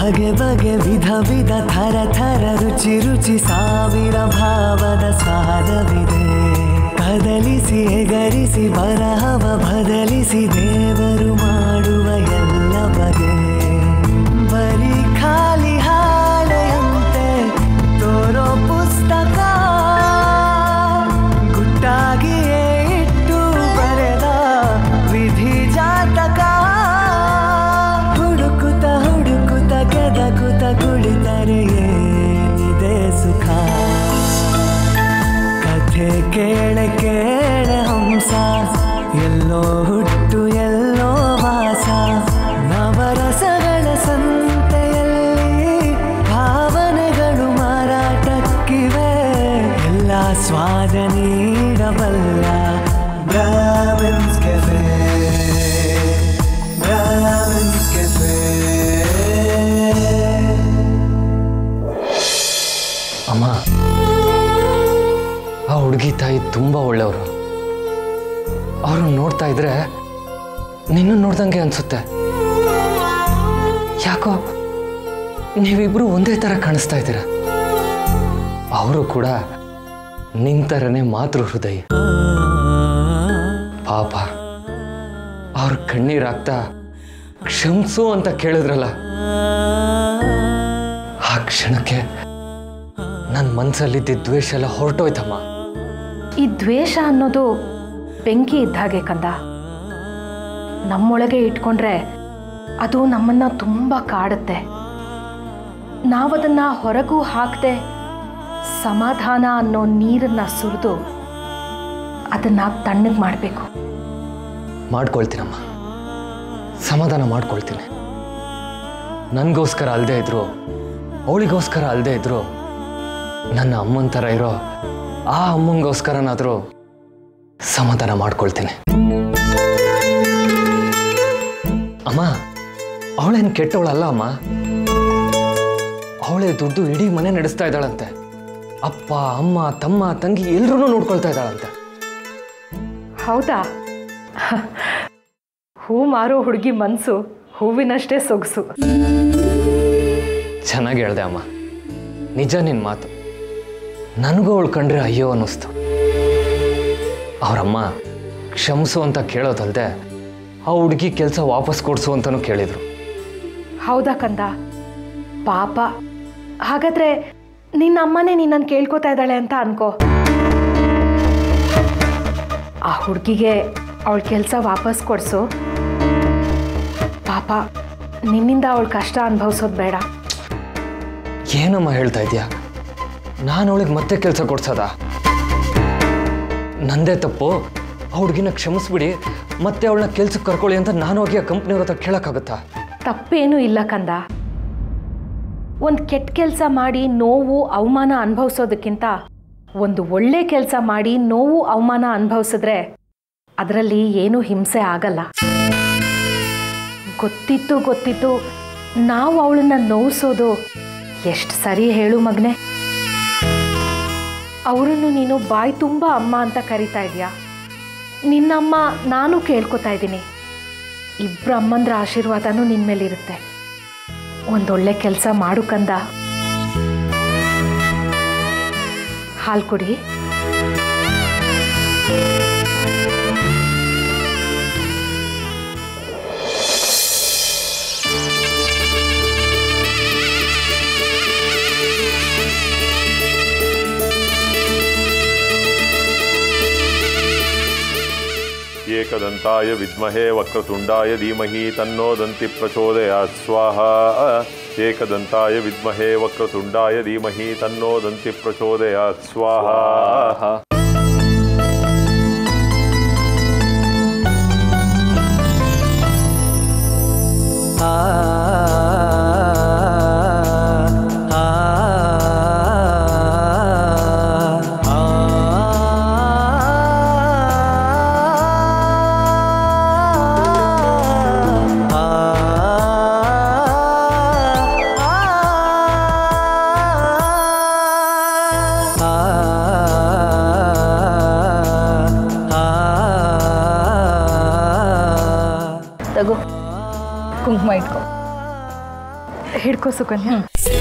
ಬಗೆ ಬಗೆ ವಿಧ ವಿಧ ಥರ ಥರ ರುಚಿ ರುಚಿ ಸಾವಿರ ಭಾವದ ಸ್ವಾದವಿದೆ ಕದಲಿಸಿ ಎಗರಿಸಿ ಬರಹವ ಬದಲಿಸಿ ದೇವರು ಮಾಡುವ ಎಲ್ಲ ಬಗೆ ಬರೀ ಖಾಲಿ ಹಾಳೆಯಂತೆ ತೋರೋ ಪುಸ್ತಕ ಗುಟ್ಟಾಗಿಯೇ ಇಟ್ಟು ಬರೆದ ವಿಧಿ ಜಾತಕ ಹುಡುಕುತ್ತ ಹುಡುಕುತ್ತ ಕೆದಕುತ್ತ ಕುಳಿತರೆ ಏನಿದೆ ಸುಖ ಕಥೆ ಕೇಳ ಕೇಳ ಹಂಸ ಎಲ್ಲೋ ಹುಟ್ಟು ಎಲ್ಲೋ ವಾಸ ನವರಸಗಳ ಸಂತೆಯಲ್ಲಿ ಭಾವನೆಗಳು ಮಾರಾಟಕ್ಕಿವೆ ಎಲ್ಲ ಸ್ವಾದ ನೀಡಬಲ್ಲ ಬ್ರಾಹ್ಮಿನ್ಸ್ ಕೆಫೆ ಬ್ರಾಹ್ಮಿನ್ಸ್ ಕೆಫೆ ಅಮ್ಮ ಆ ಹುಡುಗಿ ತಾಯಿ ತುಂಬ ಒಳ್ಳೆಯವರು ಅವ್ರನ್ನ ನೋಡ್ತಾ ಇದ್ರೆ ನಿನ್ನ ನೋಡ್ದಂಗೆ ಅನ್ಸುತ್ತೆ ಯಾಕೋ ನೀವಿಬ್ರು ಒಂದೇ ಥರ ಕಾಣಿಸ್ತಾ ಇದ್ದೀರ ಅವರು ಕೂಡ ನಿನ್ ಥರನೇ ಮಾತೃ ಹೃದಯ ಪಾಪ ಅವ್ರ ಕಣ್ಣೀರಾಗ್ತಾ ಕ್ಷಮಿಸು ಅಂತ ಕೇಳಿದ್ರಲ್ಲ ಆ ಕ್ಷಣಕ್ಕೆ ನನ್ನ ಮನಸ್ಸಲ್ಲಿದ್ದ ದ್ವೇಷ ಎಲ್ಲ ಹೊರಟೋಯ್ತಮ್ಮ ಈ ದ್ವೇಷ ಅನ್ನೋದು ಬೆಂಕಿ ಇದ್ದ ಹಾಗೆ ಕಂದ ನಮ್ಮೊಳಗೆ ಇಟ್ಕೊಂಡ್ರೆ ಅದು ನಮ್ಮನ್ನ ತುಂಬ ಕಾಡುತ್ತೆ ನಾವದನ್ನ ಹೊರಗೂ ಹಾಕದೆ ಸಮಾಧಾನ ಅನ್ನೋ ನೀರನ್ನ ಸುರಿದು ಅದನ್ನ ತಣ್ಣಗೆ ಮಾಡಬೇಕು ಮಾಡ್ಕೊಳ್ತೀನಮ್ಮ ಸಮಾಧಾನ ಮಾಡ್ಕೊಳ್ತೀನಿ ನನಗೋಸ್ಕರ ಅಲ್ಲದೆ ಇದ್ರು ಅವಳಿಗೋಸ್ಕರ ಅಲ್ಲದೆ ಇದ್ರು ನನ್ನ ಅಮ್ಮನ ಥರ ಇರೋ ಆ ಅಮ್ಮಂಗೋಸ್ಕರನಾದರೂ ಸಮಾಧಾನ ಮಾಡ್ಕೊಳ್ತೀನಿ ಅಮ್ಮ ಅವಳೇನು ಕೆಟ್ಟವಳಲ್ಲ ಅಮ್ಮ ಅವಳೇ ದುಡ್ಡು ಇಡೀ ಮನೆ ನಡೆಸ್ತಾ ಇದ್ದಾಳಂತೆ ಅಪ್ಪ ಅಮ್ಮ ತಮ್ಮ ತಂಗಿ ಎಲ್ರೂ ನೋಡ್ಕೊಳ್ತಾ ಇದ್ದಾಳಂತೆ ಹೌದಾ ಹೂ ಮಾರೋ ಹುಡುಗಿ ಮನಸ್ಸು ಹೂವಿನಷ್ಟೇ ಸೊಗಸು ಚೆನ್ನಾಗಿ ಹೇಳ್ದೆ ಅಮ್ಮ ನಿಜ ನಿನ್ನ ಮಾತು ನನಗೂ ಅವಳು ಕಂಡ್ರೆ ಅಯ್ಯೋ ಅನ್ನಿಸ್ತು ಅವರಮ್ಮ ಕ್ಷಮಿಸು ಅಂತ ಕೇಳೋದಲ್ದೆ ಆ ಹುಡುಗಿ ಕೆಲಸ ವಾಪಸ್ ಕೊಡಿಸು ಅಂತಲೂ ಕೇಳಿದರು ಹೌದಾ ಕಂದ ಪಾಪ ಹಾಗಾದ್ರೆ ನಿನ್ನ ಅಮ್ಮನೇ ನಿನ್ನನ್ನು ಕೇಳ್ಕೊತಾ ಇದ್ದಾಳೆ ಅಂತ ಅನ್ಕೋ ಆ ಹುಡುಗಿಗೆ ಅವಳ ಕೆಲಸ ವಾಪಸ್ ಕೊಡಿಸು ಪಾಪ ನಿನ್ನಿಂದ ಅವಳ ಕಷ್ಟ ಅನುಭವಿಸೋದು ಬೇಡ ಏನಮ್ಮ ಹೇಳ್ತಾ ಇದೆಯಾ ನಾನು ಅವಳಿಗೆ ಮತ್ತೆ ಕೆಲಸ ಕೊಡ್ಸೋದ ನಂದೇ ತಪ್ಪು ಆ ಹುಡುಗಿನ ಕ್ಷಮಿಸ್ಬಿಡಿ ಮತ್ತೆ ಅವಳನ್ನ ಕೆಲ್ಸಕ್ಕೆ ಕರ್ಕೊಳ್ಳಿ ಅಂತ ನಾನು ಹೋಗಿ ಆ ಕಂಪ್ನಿಯವ್ರ ಹತ್ರ ಕೇಳೋಕ್ಕಾಗುತ್ತಾ ತಪ್ಪೇನೂ ಇಲ್ಲ ಕಂದ ಒಂದು ಕೆಟ್ಟ ಕೆಲಸ ಮಾಡಿ ನೋವು ಅವಮಾನ ಅನುಭವಿಸೋದಕ್ಕಿಂತ ಒಂದು ಒಳ್ಳೆ ಕೆಲಸ ಮಾಡಿ ನೋವು ಅವಮಾನ ಅನುಭವಿಸಿದ್ರೆ ಅದರಲ್ಲಿ ಏನೂ ಹಿಂಸೆ ಆಗಲ್ಲ ಗೊತ್ತಿತ್ತು ಗೊತ್ತಿತ್ತು ನಾವು ಅವಳನ್ನ ನೋವಿಸೋದು ಎಷ್ಟು ಸರಿ ಹೇಳು ಮಗನೆ ಅವರನ್ನು ನೀನು ಬಾಯಿ ತುಂಬ ಅಮ್ಮ ಅಂತ ಕರಿತಾ ಇದೀಯಾ ನಿನ್ನಮ್ಮ ನಾನು ಕೇಳ್ಕೊತಾ ಇದ್ದೀನಿ ಇಬ್ಬರು ಅಮ್ಮಂದ್ರ ಆಶೀರ್ವಾದನೂ ನಿನ್ನ ಮೇಲಿರುತ್ತೆ ಒಂದೊಳ್ಳೆ ಕೆಲಸ ಮಾಡು ಕಂದ ಹಾಲು ಕುಡಿ एकदन्ताय विद्महे वक्रतुण्डाय धीमहि तन्नो दन्ति प्रचोदयात् स्वाहा एकदन्ताय विद्महे वक्रतुण्डाय धीमहि तन्नो दन्ति प्रचोदयात् स्वाहा ಆ ಆ ತಗೋ ಕುಂಕುಮ ಇಟ್ಕೋ ಹಿಡ್ಕೋ ಸುಕನ್ಯಾ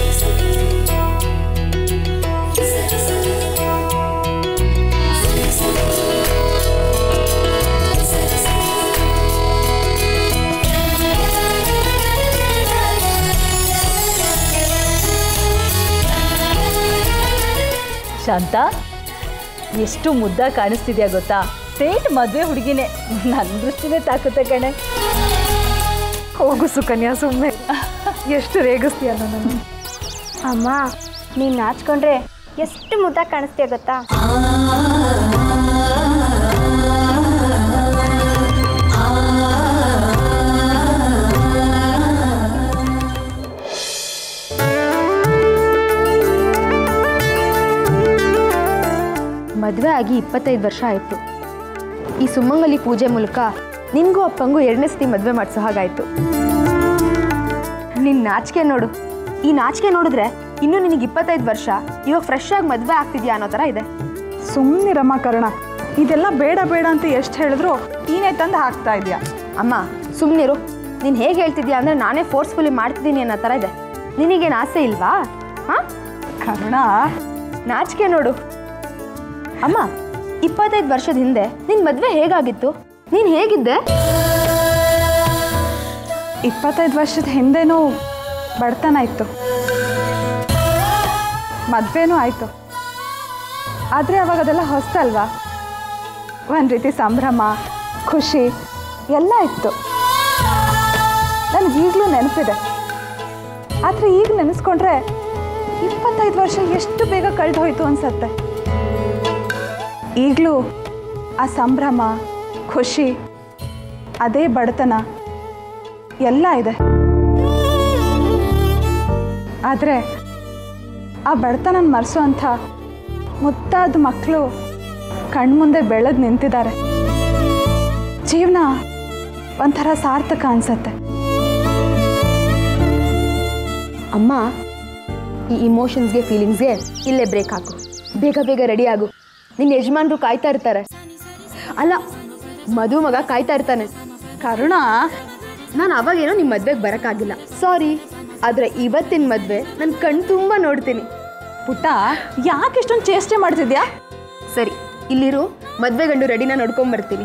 ಶಾಂತ ಎಷ್ಟು ಮುದ್ದ ಕಾಣಿಸ್ತಿದ್ಯಾ ಗೊತ್ತಾ ಸೇಟ್ ಮದುವೆ ಹುಡುಗಿನೇ ನನ್ನ ದೃಷ್ಟಿನೇ ತಾಕುತ್ತೆ ಕಣೆ ಹೋಗು ಸುಕನ್ಯಾ ಸುಮ್ಮನೆ ಎಷ್ಟು ರೇಗಿಸ್ತೀಯ ನನ್ನನ್ನು ಅಮ್ಮ ನೀನು ನಾಚ್ಕೊಂಡ್ರೆ ಎಷ್ಟು ಮುದ್ದ ಕಾಣಿಸ್ತೀಯ ಗೊತ್ತಾ ಮದುವೆ ಆಗಿ ಇಪ್ಪತ್ತೈದು ವರ್ಷ ಆಯಿತು ಈ ಸುಮಂಗಲಿ ಪೂಜೆ ಮೂಲಕ ನಿನಗೂ ಅಪ್ಪಂಗೂ ಎರಡನೇ ಸತಿ ಮದುವೆ ಮಾಡಿಸೋ ಹಾಗಾಯಿತು ನಿನ್ನ ನಾಚಿಕೆ ನೋಡು ಈ ನಾಚಿಕೆ ನೋಡಿದ್ರೆ ಇನ್ನೂ ನಿನಗೆ ಇಪ್ಪತ್ತೈದು ವರ್ಷ ಇವಾಗ ಫ್ರೆಶ್ ಆಗಿ ಮದುವೆ ಆಗ್ತಿದ್ಯಾ ಅನ್ನೋ ಥರ ಇದೆ ಸುಮ್ಮನಿರಮ್ಮ ಕರ್ಣ ಇದೆಲ್ಲ ಬೇಡ ಬೇಡ ಅಂತ ಎಷ್ಟು ಹೇಳಿದ್ರು ನೀನೇ ತಂದು ಹಾಕ್ತಾ ಇದೆಯಾ ಅಮ್ಮ ಸುಮ್ಮನಿರು ನೀನು ಹೇಗೆ ಹೇಳ್ತಿದ್ಯಾ ಅಂದರೆ ನಾನೇ ಫೋರ್ಸ್ಫುಲಿ ಮಾಡ್ತಿದ್ದೀನಿ ಅನ್ನೋ ಥರ ಇದೆ ನಿನಗೇನು ಆಸೆ ಇಲ್ವಾ ಹಾಂ ಕರ್ಣ ನಾಚಿಕೆ ನೋಡು ಅಮ್ಮ ಇಪ್ಪತ್ತೈದು ವರ್ಷದ ಹಿಂದೆ ನಿನ್ನ ಮದುವೆ ಹೇಗಾಗಿತ್ತು ನೀನು ಹೇಗಿದ್ದೆ ಇಪ್ಪತ್ತೈದು ವರ್ಷದ ಹಿಂದೆನೂ ಬಡತನ ಇತ್ತು ಮದುವೆನೂ ಆಯಿತು ಆದರೆ ಅವಾಗ ಅದೆಲ್ಲ ಹೊಸ್ತಲ್ವಾ ಒಂದು ರೀತಿ ಸಂಭ್ರಮ ಖುಷಿ ಎಲ್ಲ ಇತ್ತು ನನಗೀಗಲೂ ನೆನಪಿದೆ ಆದರೆ ಈಗ ನೆನೆಸ್ಕೊಂಡ್ರೆ ಇಪ್ಪತ್ತೈದು ವರ್ಷ ಎಷ್ಟು ಬೇಗ ಕಳೆದು ಹೋಯ್ತು ಅನ್ಸತ್ತೆ ಈಗಲೂ ಆ ಸಂಭ್ರಮ ಖುಷಿ ಅದೇ ಬಡತನ ಎಲ್ಲ ಇದೆ ಆದರೆ ಆ ಬಡತನ ಮರೆಸೋ ಅಂಥ ಮುತ್ತಾದ ಮಕ್ಕಳು ಕಣ್ಮುಂದೆ ಬೆಳೆದು ನಿಂತಿದ್ದಾರೆ ಜೀವನ ಒಂಥರ ಸಾರ್ಥಕ ಅನ್ಸತ್ತೆ ಅಮ್ಮ ಈ ಇಮೋಷನ್ಸ್ಗೆ ಫೀಲಿಂಗ್ಸ್ಗೆ ಇಲ್ಲೇ ಬ್ರೇಕ್ ಹಾಕು ಬೇಗ ಬೇಗ ರೆಡಿ ಆಗು ನಿನ್ನ ಯಜಮಾನ್ರು ಕಾಯ್ತಾ ಇರ್ತಾರೆ ಅಲ್ಲ ಮದುವೆ ಮಗ ಕಾಯ್ತಾ ಇರ್ತಾನೆ ಕರುಣ ನಾನು ಅವಾಗೇನೋ ನಿಮ್ಮ ಮದ್ವೆಗೆ ಬರೋಕ್ಕಾಗಿಲ್ಲ ಸಾರಿ ಆದರೆ ಇವತ್ತಿನ ಮದುವೆ ನನ್ನ ಕಣ್ ತುಂಬ ನೋಡ್ತೀನಿ ಪುಟ್ಟ ಯಾಕೆ ಇಷ್ಟೊಂದು ಚೇಷ್ಟೆ ಮಾಡ್ತಿದ್ಯಾ ಸರಿ ಇಲ್ಲಿರು ಮದುವೆ ಗಂಡು ರೆಡಿನ ನೋಡ್ಕೊಂಬರ್ತೀನಿ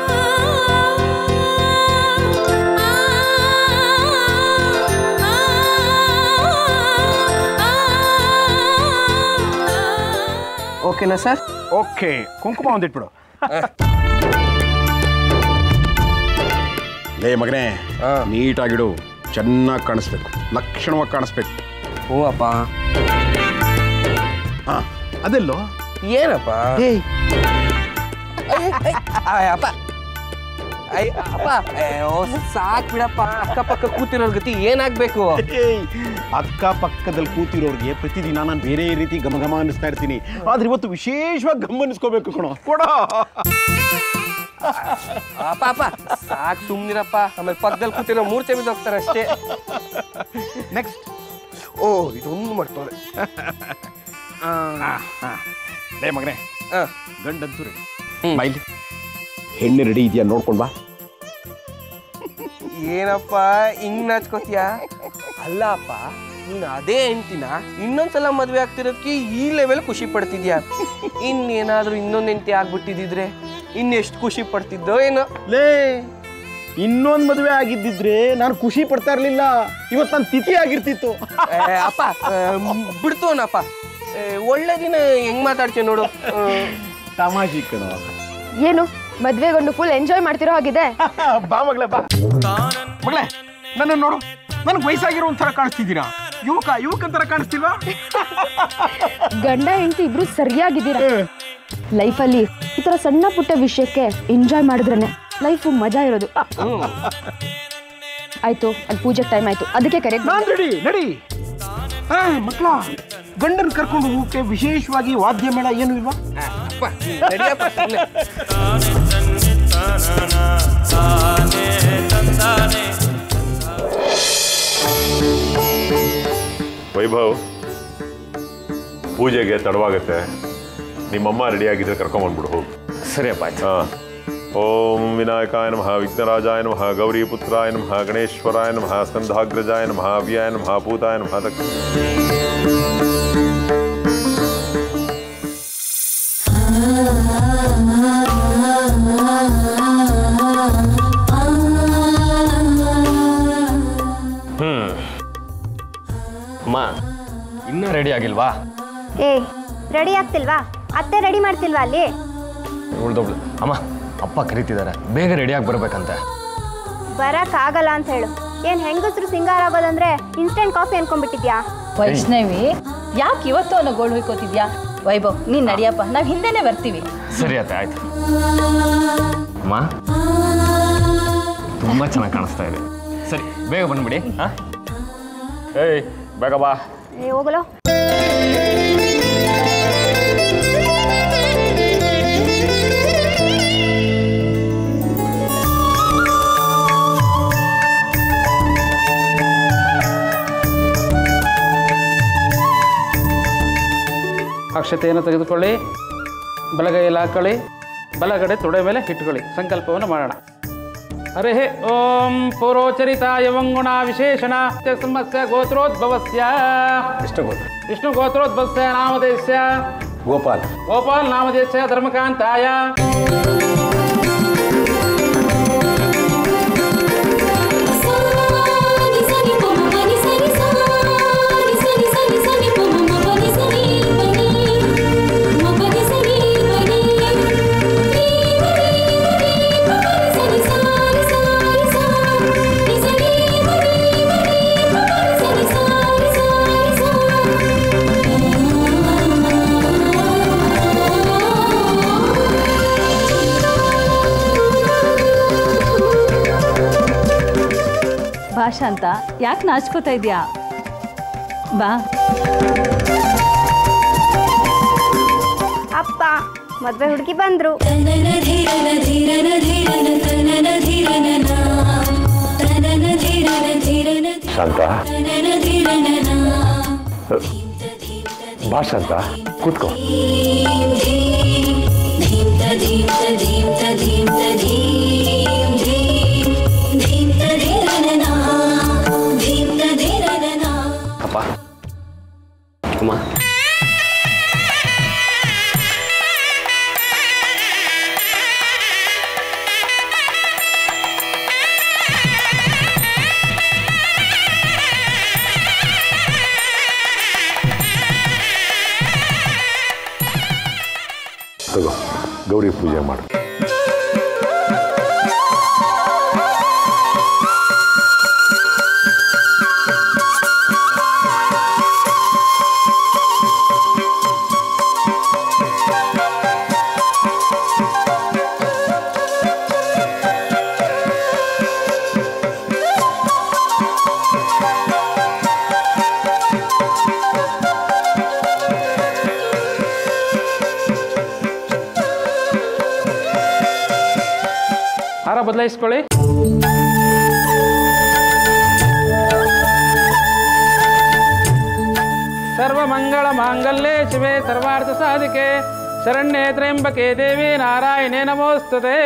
ಓಕೆನಾ ಸರ್ ಓಕೆ ಕುಂಕುಮ ಒಂದಿಟ್ಬಿಡು ಲೇ ಮಗನೇ ನೀಟಾಗಿಡು ಚೆನ್ನಾಗಿ ಕಾಣಿಸ್ಬೇಕು ಲಕ್ಷಣವಾಗಿ ಕಾಣಿಸ್ಬೇಕು ಹ್ಞೂ ಅಪ್ಪ ಹಾ ಅದೆಲ್ಲೋ ಏನಪ್ಪ ಅಯ್ಯ, ಅಯ್ಯ, ಅಯ್ಯ, ಅಪ್ಪ ಅಯ್ಯ, ಅಪ್ಪ ಅಯ್ಯೋ, ಸಾಕ್ ಬಿಡಪ್ಪ ಅಕ್ಕಪಕ್ಕ ಕೂತಿರೋರ್ ಗತಿ ಏನಾಗ್ಬೇಕು ಏಯ್, ಅಕ್ಕಪಕ್ಕದಲ್ಲಿ ಕೂತಿರೋರಿಗೆ ಪ್ರತಿದಿನ ನಾನು ಬೇರೆ ರೀತಿ ಗಮ ಗಮ ಅನ್ನಿಸ್ತಾ ಇರ್ತೀನಿ ಆದ್ರೆ ಇವತ್ತು ವಿಶೇಷವಾಗಿ ಗಮನಿಸ್ಕೋಬೇಕು ಕಣೋ ಕೊಡ ಅಪ್ಪ ಅಪ್ಪ ಸಾಕ್ ಸುಮ್ನಿರಪ್ಪ ಆಮೇಲೆ ಪಕ್ಕದಲ್ಲಿ ಕೂತಿರೋ ಮೂರ್ಛೆ ಬಿದ್ದೋಗ್ತಾರೆ ಅಷ್ಟೇ ನೆಕ್ಸ್ಟ್ ಓ ಇದೊಂದು ಮಾಡ್ತಾರೆ ಲೇ ಮಗನೇ ಆ. ಗಂಡಂತೂ ರೆಡಿ ಹ್ಮ್. ಮೈಲಿ ಹೆಣ್ಣು ರೆಡಿ ಇದೆಯಾ ನೋಡ್ಕೊಂಡ್ ಬಾ ಏನಪ್ಪ ಹಿಂಗ್ ನಾಚ್ಕೋತೀಯ ಅಲ್ಲ ಅಪ್ಪ ನೀನು ಅದೇ ಹೆಂಡ್ತಿನ ಇನ್ನೊಂದ್ಸಲ ಮದ್ವೆ ಆಗ್ತಿರೋದಕ್ಕೆ ಈ ಲೆವೆಲ್ ಖುಷಿ ಪಡ್ತಿದ್ಯಾ ಇನ್ನೇನಾದ್ರೂ ಇನ್ನೊಂದ್ ಹೆಂಡತಿ ಆಗ್ಬಿಟ್ಟಿದ್ರೆ ಇನ್ನೆಷ್ಟು ಖುಷಿ ಪಡ್ತಿದ್ದೋ ಏನೋ ಲೇ ಇನ್ನೊಂದು ಮದುವೆ ಆಗಿದ್ದಿದ್ರೆ ನಾನು ಖುಷಿ ಪಡ್ತಾ ಇರ್ಲಿಲ್ಲ ಇವತ್ತು ನನ್ನ ತಿಥಿ ಆಗಿರ್ತಿತ್ತು ಏ, ಅಪ್ಪ ಬಿಡ್ತೋನಪ್ಪ ಒಳ್ಳೆ ದಿನ ಹೆಂಗ್ ಮಾತಾಡ್ತೀಯ ನೋಡು ಆ, ತಮಾಷೆ ಕಣೋ ಏನು ಮದುವೆಗೊಂಡು ಫುಲ್ ಎಂಜಾಯ್ ಮಾಡ್ತಿರೋ ಹಾಗಿದೆ ಬಾ ಮಗಳೇ ಬಾ ಮಗಳೇ ನನ್ನ ನೋಡು ನನಗೆ ವಯಸ್ಸಾಗಿರೋ ಒಂಥರ ಕಾಣಿಸ್ತಿದ್ದೀರಾ ಯುವಕ ಯುವಕನ ಥರ ಕಾಣಿಸ್ತಿಲ್ವಾ ಗಂಡ ಹೆಂಡತಿ ಇಬ್ರು ಸರಿಯಾಗಿದ್ದೀರಾ ಲೈಫಲ್ಲಿ ಈ ಥರ ಸಣ್ಣ ಪುಟ್ಟ ವಿಷಯಕ್ಕೆ ಎಂಜಾಯ್ ಮಾಡಿದ್ರೇನೆ ಲೈಫು ಮಜಾ ಇರೋದು ಆ, ಆಯ್ತು ಅಲ್ಲಿ ಪೂಜೆ ಟೈಮ್ ಆಯ್ತು ಅದಕ್ಕೆ ಕರೆ ನಾನ್ ರೆಡಿ ನಡಿ ಆ, ಮಕ್ಳ ಗಂಡನ್ ಕರ್ಕೊಂಡು ಹೋಗಕ್ಕೆ ವಿಶೇಷವಾಗಿ ವಾದ್ಯ ಮೇಳ ಏನು ಇಲ್ವಾ ಅಪ್ಪ ನಡಿಯಪ್ಪ ಸುಮ್ನೆ. ವೈಭವ್ ಪೂಜೆಗೆ ತಡವಾಗುತ್ತೆ ನಿಮ್ಮಮ್ಮ ರೆಡಿ ಆಗಿದ್ರೆ ಕರ್ಕೊಂಬಂದ್ಬಿಡು ಹೋಗು ಸರಿಯಪ್ಪ ಆಯ್ತು ಹಾಂ ಓಂ ವಿನಾಯಕಾಯ ನಮಃ ವಿಘ್ನರಾಜಾಯ ನಮಃ ಗೌರಿಪುತ್ರಾಯ ನಮಃ ಗಣೇಶ್ವರಾಯ ನಮಃ ಸ್ಕಂಧಾಗ್ರಜಾಯ ನಮಃ ಅವ್ಯಾಯ ನಮಃ ಭೂತಾಯ ನಮಃ ದಕ್ಷ ಹ್ಮ್ ಅಮ್ಮ ಇನ್ನೂ ರೆಡಿ ಆಗಿಲ್ವಾ ಏ ರೆಡಿ ಆಗ್ತಿಲ್ವಾ ಅತ್ತೆ ರೆಡಿ ಮಾಡ್ತಿಲ್ವಾ ಅಲ್ಲಿ ಉಳ್ದೊಬ್ಳು ಅಮ್ಮ ಅಪ್ಪ ಕರೀತಿದ್ದಾರೆ ಬೇಗ ರೆಡಿಯಾಗಿ ಬರ್ಬೇಕಂತೆ ಬರಕ್ ಆಗಲ್ಲ ಅಂತ ಹೇಳು ಏನ್ ಹೆಂಗಸ್ರು ಸಿಂಗಾರ ಆಗೋದಂದ್ರೆ ಇನ್ಸ್ಟೆಂಟ್ ಕಾಫಿ ಅನ್ಕೊಂಡ್ಬಿಟ್ಟಿದ್ಯಾ ವೈಷ್ಣವಿ ಯಾಕೆ ಇವತ್ತು ಅವನ ಗೋಳು ಹೊಯ್ಕೋತಿದ್ಯಾ ವೈಭವ್ ನೀನ್ ನಡಿಯಪ್ಪ ನಾವ್ ಹಿಂದೆನೆ ಬರ್ತೀವಿ ಸರಿ ಅತ್ತೆ ಆಯ್ತು ಅಮ್ಮ ತುಂಬ ಚೆನ್ನಾಗಿ ಕಾಣಿಸ್ತಾ ಇದೆ ಸರಿ ಬೇಗ ಬಂದ್ಬಿಡಿ ಹಾಂ ಏಯ್ ಬೇಗ ಬಾ ಏ ಹೋಗಲೋ ಅಕ್ಷತೆಯನ್ನು ತೆಗೆದುಕೊಳ್ಳಿ ಬಲಗೈಯಲ್ಲಿ ಹಾಕೊಳ್ಳಿ ಬಲಗಡೆ ತೊಡೆ ಮೇಲೆ ಇಟ್ಕೊಳ್ಳಿ ಸಂಕಲ್ಪವನ್ನು ಮಾಡೋಣ ಹರೇ ಓಂ ಪೂರ್ವೋಚರಿತಾಯ ವಂಗುಣ ವಿಶೇಷಣ ಸಮಸ್ಯ ಗೋತ್ರೋದ್ಭವಸ್ಯ ಎಷ್ಟು ಗೊತ್ತು ವಿಷ್ಣು ಗೋತ್ರೋದ್ಭವಸ್ಯ ನಾಮಧೇಯಸ್ಯ ಗೋಪಾಲ್ ಗೋಪಾಲ್ ನಾಮಧೇಯಸ್ಯ ಧರ್ಮಕಾಂತಾಯ ಭಾಷಾ ಅಂತ ಯಾಕೆ ನಾಚ್ಕೋತಾ ಇದೆಯಾ ಬಾ ಅಪ್ಪ ಮದ್ವೆ ಹುಡುಗಿ ಬಂದ್ರು ಶಾಂತ ಬಾ ಶಾಂತ ಕೂತ್ಕೋ ಅಪ್ಪ ಅಮ್ಮ ತಗೋ ಗೌರಿ ಪೂಜೆ ಮಾಡು ಹಾರ ಬದಲಾಯಿಸ್ಕೊಳ್ಳಿ ಸರ್ವಮಂಗಳ ಮಾಂಗಲ್ಯೆ ಶಿವೆ ಸರ್ವಾರ್ಥ ಸಾಧಿಕೆ ಶರಣ್ಯೇ ತ್ರ್ಯಂಬಕೆ ದೇವಿ ನಾರಾಯಣೇ ನಮೋಸ್ತುತೆ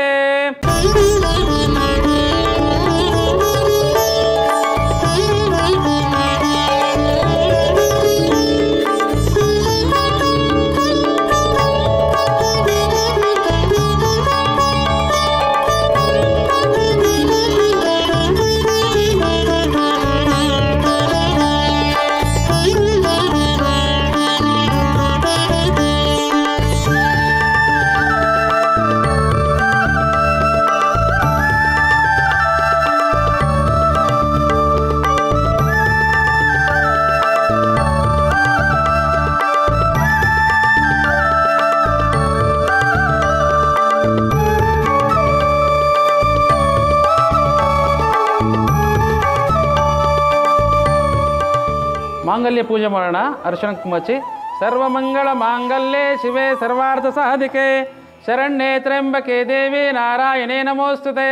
ಮಾಂಗಲ್ಯ ಪೂಜೆ ಮಾಡೋಣ ಅರ್ಶನ ಕುಮಚಿ ಸರ್ವಮಂಗಳ ಮಾಂಗಲ್ಯೆ ಶಿವೆ ಸರ್ವಾರ್ಥ ಸಾಧಿಕೆ ಶರಣ್ಯೇ ತ್ರ್ಯಂಬಕೆ ದೇವಿ ನಾರಾಯಣೇ ನಮೋಸ್ತುತೆ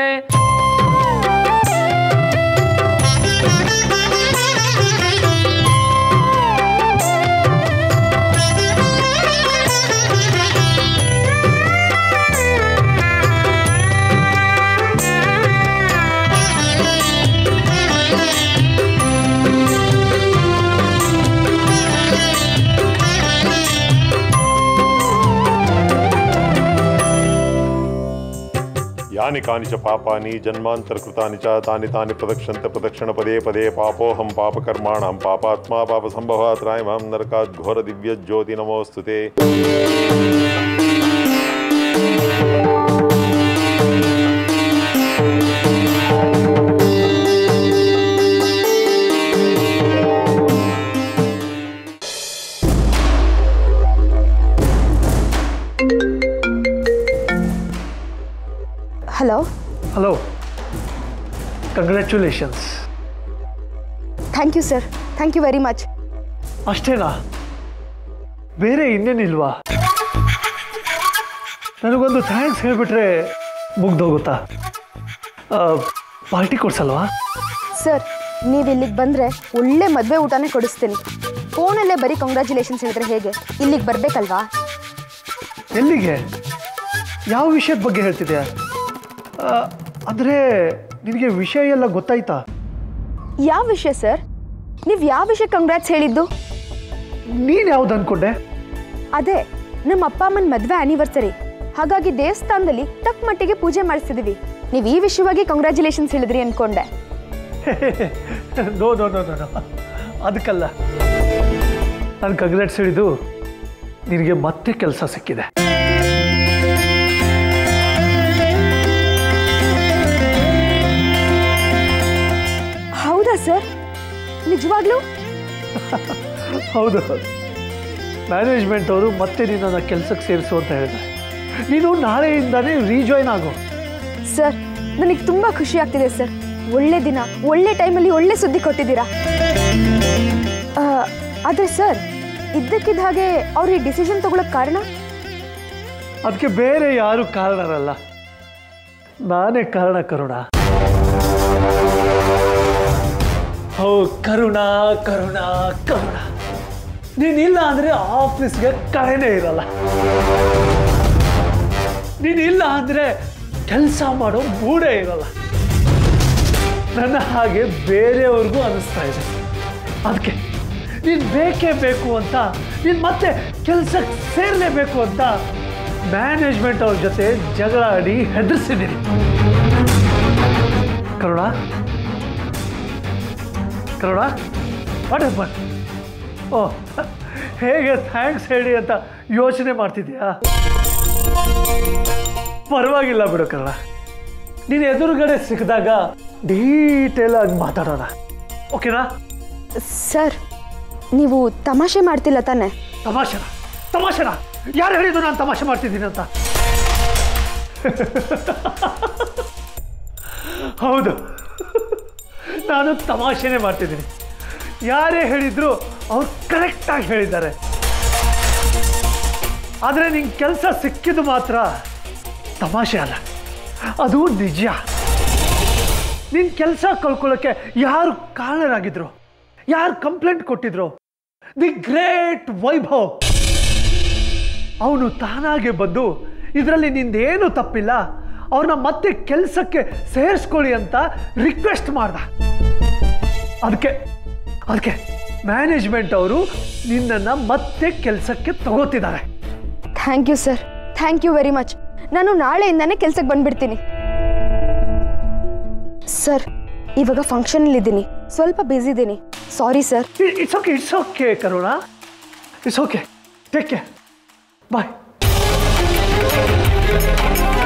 ಯಾನಿ ಕಾನಿ ಚ ಪಾಪಾನಿ ಜನ್ಮಾಂತರ ಕೃತಾನಿ ಚ ತಾನಿ ತಾನಿ ಪ್ರದಕ್ಷಂತ ಪ್ರದಕ್ಷಿಣ ಪದೇ ಪದೇ ಪಾಪೋಹಂ ಪಾಪಕರ್ಮಾಣಂ ಪಾಪಾತ್ಮ ಪಾಪ ಸಂಭವಾತ್ ರಾಯ ಮಾಂ ನರಕಾತ್ ಘೋರ ದಿವ್ಯ ಜ್ಯೋತಿ ನಮೋಸ್ತುತೆ hello hello congratulations thank you sir thank you very much ಅಷ್ಟೇನಾ ಬೇರೆ ಇನ್ನೇನಿಲ್ವಾ ನನಗೊಂದು ಥ್ಯಾಂಕ್ಸ್ ಹೇಳಿಬಿಟ್ರೆ ಮುಗ್ದೋಗುತ್ತಾ ಪಾರ್ಟಿ ಕೊಡ್ಸಲ್ವಾ ಸರ್ ನೀವು ಇಲ್ಲಿಗೆ ಬಂದರೆ ಒಳ್ಳೆ ಮದುವೆ ಊಟನೇ ಕೊಡಿಸ್ತೀನಿ ಫೋನಲ್ಲೇ ಬರೀ ಕಂಗ್ರ್ಯಾಚುಲೇಷನ್ಸ್ ಹೇಳಿದ್ರೆ ಹೇಗೆ ಇಲ್ಲಿಗೆ ಬರಬೇಕಲ್ವಾ ಎಲ್ಲಿಗೆ ಯಾವ ವಿಷಯದ ಬಗ್ಗೆ ಹೇಳ್ತಿದ್ಯಾ ಆ, ಅಂದ್ರೆ ನಿನಗೆ ವಿಷಯ ಎಲ್ಲ ಗೊತ್ತಾಯ್ತಾ ಯಾವ ವಿಷಯ ಸರ್ ನೀವು ಯಾವ ವಿಷಯ ಕಂಗ್ರ್ಯಾಟ್ಸ್ ಹೇಳಿದ್ದು ನೀನು ಯಾವ್ದು ಅನ್ಕೊಂಡೆ ಅದೇ ನಮ್ಮ ಅಪ್ಪ ಅಮ್ಮನ ಮದುವೆ ಆನಿವರ್ಸರಿ ಹಾಗಾಗಿ ದೇವಸ್ಥಾನದಲ್ಲಿ ತಕ್ಕ ಮಟ್ಟಿಗೆ ಪೂಜೆ ಮಾಡಿಸ್ತಿದೀವಿ ನೀವು ಈ ವಿಷಯವಾಗಿ ಕಂಗ್ರ್ಯಾಚುಲೇಷನ್ಸ್ ಹೇಳಿದ್ರಿ ಅನ್ಕೊಂಡೆ no no no no no ಅದಕ್ಕಲ್ಲ ನಾನು ಕಂಗ್ರಾಟ್ಸ್ ಹೇಳಿದ್ದು ನಿನಗೆ ಮತ್ತೆ ಕೆಲಸ ಸಿಕ್ಕಿದೆ ಹೌದಾ ಸರ್ ನಿಜವಾಗ್ಲೂ ಹೌದು ಮ್ಯಾನೇಜ್ಮೆಂಟ್ ಅವರು ಮತ್ತೆ ನಿನ್ನನ್ನು ಕೆಲಸಕ್ಕೆ ಸೇರಿಸು ಅಂತ ಹೇಳಿದ್ದಾರೆ ನೀನು ನಾಳೆಯಿಂದಾನೇ ರೀಜಾಯ್ನ್ ಆಗು ಸರ್ ನನಗೆ ತುಂಬ ಖುಷಿ ಆಗ್ತಿದೆ ಸರ್ ಒಳ್ಳೆ ದಿನ ಒಳ್ಳೆ ಟೈಮಲ್ಲಿ ಒಳ್ಳೆ ಸುದ್ದಿ ಕೊಟ್ಟಿದ್ದೀರಾ ಆ, ಆದ್ರೆ ಸರ್ ಇದ್ದಕ್ಕಿದ್ದ ಹಾಗೆ ಅವ್ರು ಈ ಡಿಸಿಷನ್ ತಗೊಳಕ್ ಕಾರಣ ಅದಕ್ಕೆ ಬೇರೆ ಯಾರು ಕಾರಣರಲ್ಲ ನಾನೇ ಕಾರಣ ಕರುಣ ಹೋ ಕರುಣ ಕರುಣ ಕರುಣ ನೀನಿಲ್ಲ ಅಂದರೆ ಆಫೀಸ್ಗೆ ಕಳೆನೇ ಇರಲ್ಲ ನೀನಿಲ್ಲ ಅಂದರೆ ಕೆಲಸ ಮಾಡೋ ಮೂಡೇ ಇರಲ್ಲ ನನ್ನ ಹಾಗೆ ಬೇರೆಯವ್ರಿಗೂ ಅನ್ನಿಸ್ತಾ ಇದೆ ಅದಕ್ಕೆ ನೀನು ಬೇಕೇ ಬೇಕು ಅಂತ ನೀನು ಮತ್ತೆ ಕೆಲಸಕ್ಕೆ ಸೇರಲೇಬೇಕು ಅಂತ ಮ್ಯಾನೇಜ್ಮೆಂಟ್ ಅವ್ರ ಜೊತೆ ಜಗಳ ಆಡಿ ಹೆದರ್ಸಿದ್ದೀನಿ ಕರುಣ ಕರುಣ ವಾಟ್ ಹ್ಯಾಪನ್ ಓ ಹೇಗೆ ಥ್ಯಾಂಕ್ಸ್ ಹೇಳಿ ಅಂತ ಯೋಚನೆ ಮಾಡ್ತಿದ್ಯಾ ಪರವಾಗಿಲ್ಲ ಬಿಡು ಕರುಣ ನೀನು ಎದುರುಗಡೆ ಸಿಕ್ಕಿದಾಗ ಡೀಟೇಲ್ ಆಗಿ ಮಾತಾಡೋಣ ಓಕೆನಾ ಸರ್ ನೀವು ತಮಾಷೆ ಮಾಡ್ತಿಲ್ಲ ತಾನೆ ತಮಾಷೆನ ತಮಾಷೆನ ಯಾರು ಹೇಳಿದ್ದು ನಾನು ತಮಾಷೆ ಮಾಡ್ತಿದ್ದೀನಿ ಅಂತ ಹೌದು ನಾನು ತಮಾಷೆನೇ ಮಾಡ್ತಿದ್ದೀನಿ ಯಾರೇ ಹೇಳಿದ್ರು ಅವ್ರು ಕರೆಕ್ಟಾಗಿ ಹೇಳಿದ್ದಾರೆ ಆದರೆ ನಿಂಗೆ ಕೆಲಸ ಸಿಕ್ಕಿದ್ದು ಮಾತ್ರ ತಮಾಷೆ ಅಲ್ಲ ಅದು ನಿಜ ನಿನ್ನ ಕೆಲಸ ಕಳ್ಕೊಳ್ಳೋಕ್ಕೆ ಯಾರು ಕಾರಣರಾಗಿದ್ರು ಯಾರು ಕಂಪ್ಲೇಂಟ್ ಕೊಟ್ಟಿದ್ರು ದಿ ಗ್ರೇಟ್ ವೈಭವ್ ಅವನು ತಾನಾಗೆ ಬಂದು ಇದರಲ್ಲಿ ನಿಂದೇನು ತಪ್ಪಿಲ್ಲ ಅವ್ರನ್ನ ಮತ್ತೆ ಕೆಲಸಕ್ಕೆ ಸೇರಿಸ್ಕೊಳ್ಳಿ ಅಂತ ರಿಕ್ವೆಸ್ಟ್ ಮಾಡ್ದ ಅದಕ್ಕೆ ಅದಕ್ಕೆ ಮ್ಯಾನೇಜ್ಮೆಂಟ್ ಅವರು ನಿನ್ನನ್ನು ಮತ್ತೆ ಕೆಲಸಕ್ಕೆ ತಗೋತಿದ್ದಾರೆ thank you sir thank you very much ನಾನು ನಾಳೆಯಿಂದಾನೇ ಕೆಲ್ಸಕ್ಕೆ ಬಂದ್ಬಿಡ್ತೀನಿ ಸರ್ ಇವಾಗ ಫಂಕ್ಷನಲ್ಲಿದ್ದೀನಿ ಸ್ವಲ್ಪ ಬ್ಯುಸಿ ಇದ್ದೀನಿ sorry sir it's okay it's okay Karuna it's okay take care bye